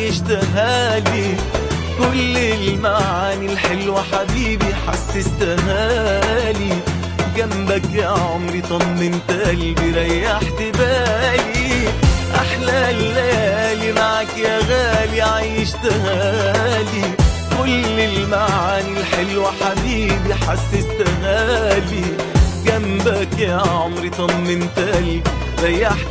عيشتها لي كل المعاني الحلوة حبيبي حسستها لي جنبك يا عمري طمنت قلبي ريحت بالي أحلى الليالي معك يا غالي عيشتها لي كل المعاني الحلوة حبيبي حسستها لي جنبك يا عمري طمنت قلبي ريحت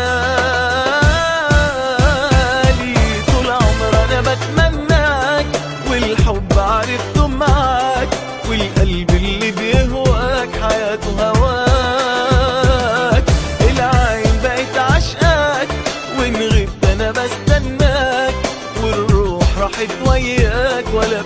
بالي طول عمر انا بتمناك والحب عرفته معاك والقلب اللي بيهواك حياته هواك العين بقت عشقاك وان غبت انا بستناك والروح راحت وياك ولا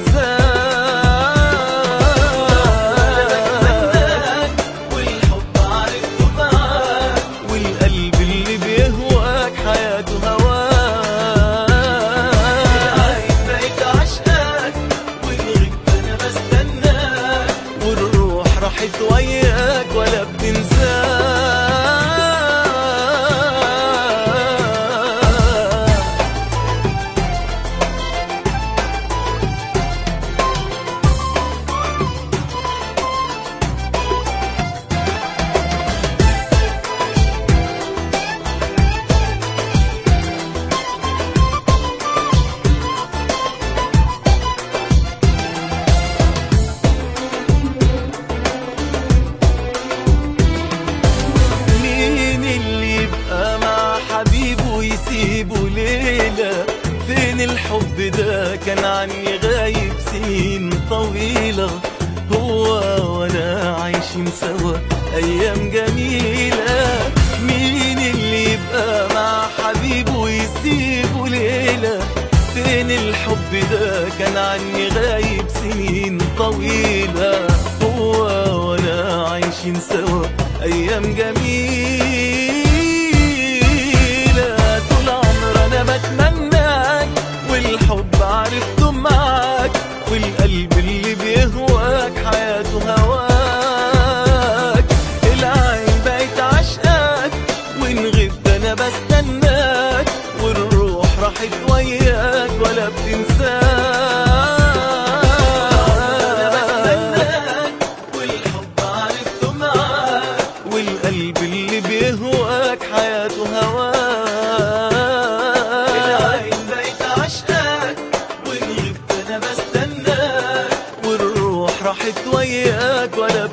بتنساك والحب عرفته معاك والقلب اللي بيهواك حياته هواك العين بقت عشقاك والغبت انا بستناك والروح راحت وياك ولا بتنساك مين اللي يبقى مع حبيبه ويسيبه ليلة فين الحب ده كان عني غايب سنين طويلة هو وانا عايشين سوا ايام جميلة مين اللي يبقى مع حبيبه ويسيبه ليلة فين الحب ده كان عني غايب سنين طويلة هو وانا عايشين سوا ايام جميلة طول عمر انا بتمناك والحب عرفته معاك والقلب اللي بيهواك حياته هواك العين بقت عشقاك وان غبت انا بستناك والروح راحت وياك ولا بتنساك والحب عرفته معاك والقلب اللي بيهواك حياته هواك العين بقت عشقاك وان غبت انا بستناك والروح راحت وياك ولا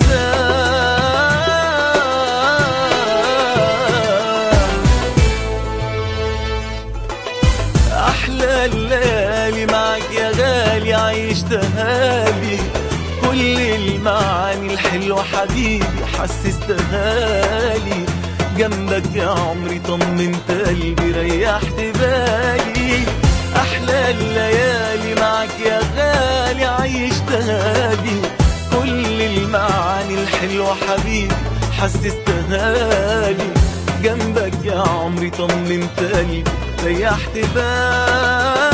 بتنساك احلى الليالي معك يا غالي عيشتها لي كل المعاني الحلوة حبيبي حسستها لي جنبك يا عمري طمنت قلبي ريحت بالي احلى الليالي معك يا غالي عيشتها لي كل المعاني الحلوة حبيبي حسستها لي جنبك يا عمري طمنت قلبي ريحت بالي